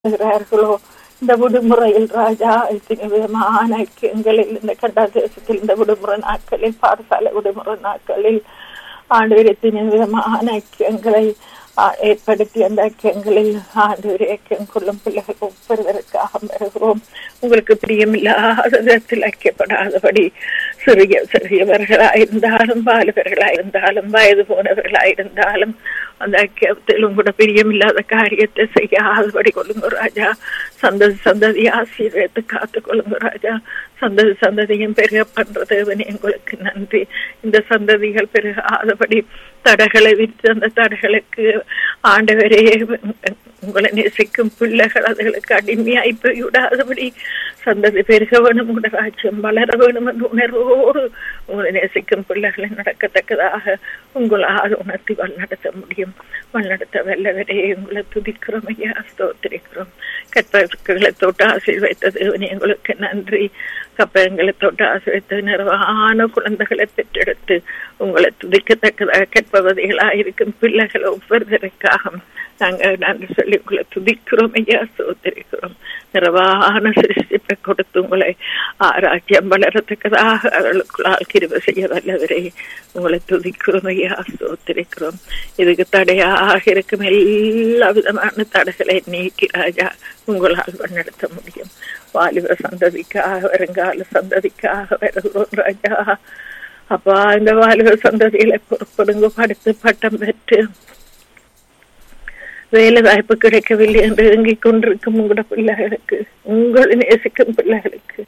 இருக்கிறார்களோ இந்த விடுமுறையில் ராஜா இத்தனை விதமான ஐக்கியங்களில் இந்த கண்டா தேசத்தில் இந்த விடுமுறை நாட்களில் பாடசாலை விடுமுறை நாட்களில் ஆண்டு இத்தனை விதமான ஐக்கியங்களை ஏற்படுத்தி அந்த ஐக்கியங்களில் ஆண்டு ஐக்கியம் கொள்ளும் பிள்ளைகள் ஒவ்வொருவருக்காக வருகிறோம் உங்களுக்கு பிரியமில்லாத விதத்தில் ஐக்கியப்படாதபடி சிறிய சிறியவர்களாயிருந்தாலும் பாலுவர்களாயிருந்தாலும் வயது போனவர்களாயிருந்தாலும் அந்த ஐக்கியத்தில் உங்களோட பிரியமில்லாத காரியத்தை செய்யாதபடி கொள்ளுங்க ராஜா சந்ததி சந்ததி ஆசீர்வத்து காத்து கொள்ளுங்க ராஜா சந்ததி சந்ததியும் பெருக பண்றது உங்களுக்கு நன்றி இந்த சந்ததிகள் பெருகாதபடி தடைகளை விற்று அந்த தடைகளுக்கு ஆண்டவரே உங்களை நேசிக்கும் பிள்ளைகள் அதுகளுக்கு அடிமையாய் போய்விடாதபடி சந்ததி பெருக வேணும் உங்களோட ராஜ்யம் வளர வேணும் என்ற உணர்வோடு உங்களை நேசிக்கும் பிள்ளைகளை நடக்கத்தக்கதாக உங்களால் உணர்த்தி வழிநடத்த முடியும் வழிநடத்த வல்லவரே உங்களை துதிக்கிறோம் ஐயா ஸ்தோத்திரிக்கிறோம் கற்பகளை தொட்டு ஆசீர்வைத்தது உங்களுக்கு நன்றி கப்பங்களை தொட்டு ஆசீர்வைத்தது நிறைவான குழந்தைகளை பெற்றெடுத்து உங்களை துதிக்கத்தக்கதாக கற்பவதிகளாக இருக்கும் பிள்ளைகள் ஒவ்வொருவருக்காக நாங்கள் நன்றி சொல்லி உங்களை துதிக்கிறோம் ஐயா சோதரிக்கிறோம் நிறைவான சிருஷ்டிப்பை கொடுத்து உங்களை ஆராய்ச்சியம் வளரத்தக்கதாக அவர்களுக்குள்ளால் கிருவ செய்ய வல்லவரே உங்களை துதிக்கிறோம் ஐயா சோத்திரிக்கிறோம் இதுக்கு தடையாக இருக்கும் எல்லா விதமான தடைகளை நீக்கி ராஜா உங்களால் வழிநடத்த முடியும் வாலிப சந்ததிக்காக வருங்கால சந்ததிக்காக வருகிறோம் ராஜா அப்பா இந்த வாலிப சந்ததிகளை பொறுப்படுங்க படுத்து பட்டம் பெற்று வேலை வாய்ப்பு கிடைக்கவில்லை என்று இயங்கிக் கொண்டிருக்கும் உங்களோட பிள்ளைகளுக்கு உங்களை நேசிக்கும் பிள்ளைகளுக்கு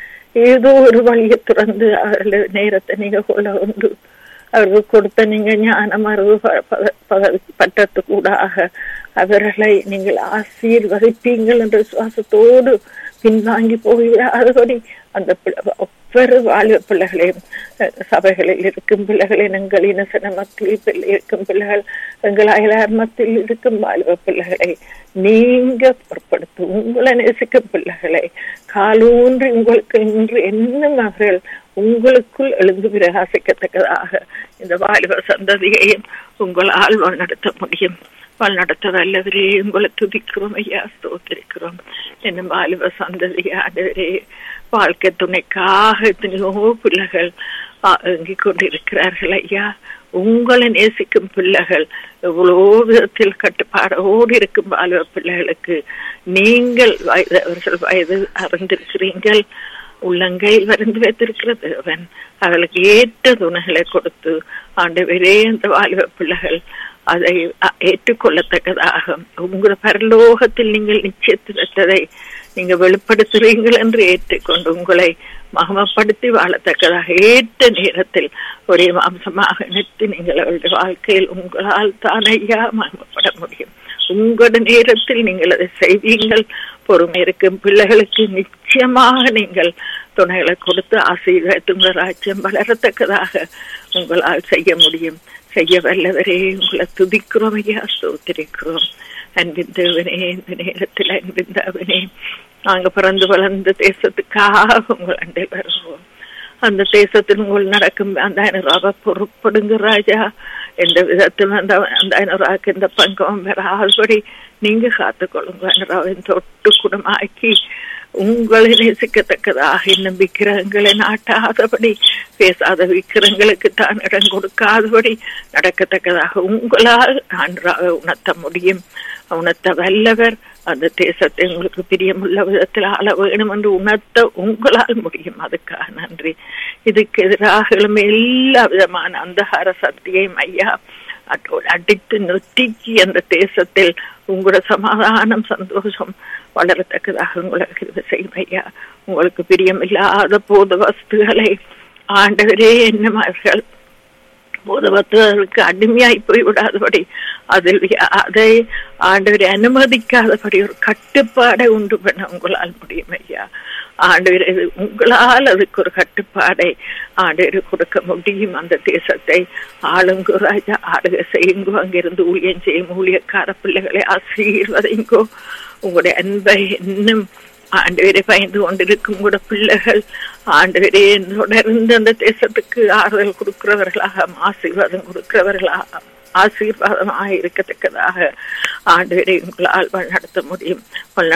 ஏதோ ஒரு வழியை திறந்து அவர்கள் நேரத்தை நீங்க கொள்ள உண்டு அவர்கள் கொடுத்த நீங்க ஞானம் அறிவு பட்டத்து கூடாக அவர்களை நீங்கள் ஆசீர்வதிப்பீங்கள் என்ற விசுவாசத்தோடு பின்வாங்கி போய்விடாதபடி அந்த ஒவ்வொரு வாழ்வு பிள்ளைகளையும் சபைகளில் இருக்கும் பிள்ளைகளின் எங்கள் இனசன மத்தியில் இருக்கும் பிள்ளைகள் எங்கள் அயலார் மத்தியில் இருக்கும் வாழ்வு பிள்ளைகளை நீங்க பொருட்படுத்து உங்களை நேசிக்கும் பிள்ளைகளை காலூன்றி உங்களுக்கு இன்று என்னும் அவர்கள் உங்களுக்குள் எழுந்து பிரகாசிக்கத்தக்கதாக இந்த வாலிப சந்ததியையும் உங்களால் வழிநடத்த முடியும் வழிநடத்த வல்லவரே உங்களை துதிக்கிறோம் ஐயா ஸ்தோத்திரிக்கிறோம் என்னும் வாலிப சந்ததி ஆண்டவரே வாழ்க்கை துணைக்காக எத்தனையோ பிள்ளைகள் இயங்கிக் கொண்டிருக்கிறார்கள் ஐயா உங்களை நேசிக்கும் பிள்ளைகள் எவ்வளோ விதத்தில் கட்டுப்பாடோடு இருக்கும் வாலிப பிள்ளைகளுக்கு நீங்கள் வயது அவர்கள் வயது அறிந்திருக்கிறீர்கள் உள்ளங்கையில் வருந்து வைத்திருக்கிற தேவன் அவர்களுக்கு ஏற்ற துணைகளை கொடுத்து ஆண்டவரே அந்த வாலிப பிள்ளைகள் அதை ஏற்றுக்கொள்ளத்தக்கதாக உங்கள் பரலோகத்தில் நீங்கள் நிச்சயத்து வைத்ததை நீங்க வெளிப்படுத்துறீங்கள் என்று ஏற்றுக்கொண்டு உங்களை மகமப்படுத்தி வாழத்தக்கதாக ஏற்ற நேரத்தில் ஒரே மாம்சமாக நிறுத்தி நீங்கள் அவருடைய வாழ்க்கையில் உங்களால் தானையா மகமப்பட முடியும் உங்களோட நேரத்தில் நீங்கள் அதை செய்வீங்கள் பொறுமை இருக்கும் பிள்ளைகளுக்கு நிச்சயமாக நீங்கள் துணைகளை கொடுத்து ஆசீர்வாதத்து உங்கள் ராஜ்யம் வளரத்தக்கதாக உங்களால் செய்ய முடியும் செய்ய வல்லவரே உங்களை துதிக்கிறோம் ஐயா சோத்திரிக்கிறோம் அன்பின் தேவனே இந்த நேரத்தில் அன்பின் தேவனே நாங்க பிறந்து வளர்ந்த தேசத்துக்காக உங்கள் அண்டை வருவோம் அந்த தேசத்தில் உங்கள் நடக்கும் அந்த ஐநூறாக பொறுப்படுங்க ராஜா எந்த விதத்திலும் அந்த அந்த ஐநூறாக்கு எந்த பங்கம் வராதபடி நீங்க காத்துக்கொள்ளுங்க ஐநூறாவின் தொட்டு குணமாக்கி உங்களை நேசிக்கத்தக்கதாக இன்னும் விக்கிரகங்களை நாட்டாதபடி பேசாத விக்கிரங்களுக்கு தான் இடம் கொடுக்காதபடி நடக்கத்தக்கதாக உங்களால் நன்றாக உணர்த்த முடியும் உணர்த்த வல்லவர் அந்த தேசத்தை உங்களுக்கு பிரியமுள்ள விதத்தில் ஆள வேணும் என்று உணர்த்த உங்களால் முடியும் அதுக்காக நன்றி இதுக்கு எதிராக எல்லா விதமான அந்தகார சக்தியையும் ஐயா அடித்து நொத்திக்கு அந்த தேசத்தில் உங்களோட சமாதானம் சந்தோஷம் வளரத்தக்கதாக உங்களுக்கு செய்யும் ஐயா உங்களுக்கு பிரியமில்லாத போத வஸ்துகளை ஆண்டவரே என்னமார்கள் போதவத்துவர்களுக்கு அடிமையாய் போய்விடாதபடி அதில் அதை ஆண்டவரை அனுமதிக்காதபடி ஒரு கட்டுப்பாடை உண்டு பண்ண உங்களால் முடியும் ஐயா ஆண்டவர் உங்களால் அதுக்கு ஒரு கட்டுப்பாடை ஆண்டவர் கொடுக்க முடியும் அந்த தேசத்தை ஆளுங்கோ ராஜா ஆளுக செய்யுங்கோ அங்கிருந்து ஊழியம் செய்யும் ஊழியக்கார பிள்ளைகளை ஆசீர்வதைங்கோ உங்களுடைய அன்பை இன்னும் ஆண்டவரை பயந்து கொண்டிருக்கும் கூட பிள்ளைகள் ஆண்டவரே தொடர்ந்து அந்த தேசத்துக்கு ஆறுதல் கொடுக்கிறவர்களாக ஆசீர்வாதம் கொடுக்கிறவர்களாக ஆசீர்வாதமாக இருக்கத்தக்கதாக ஆண்டவரை உங்களால் வழி நடத்த முடியும்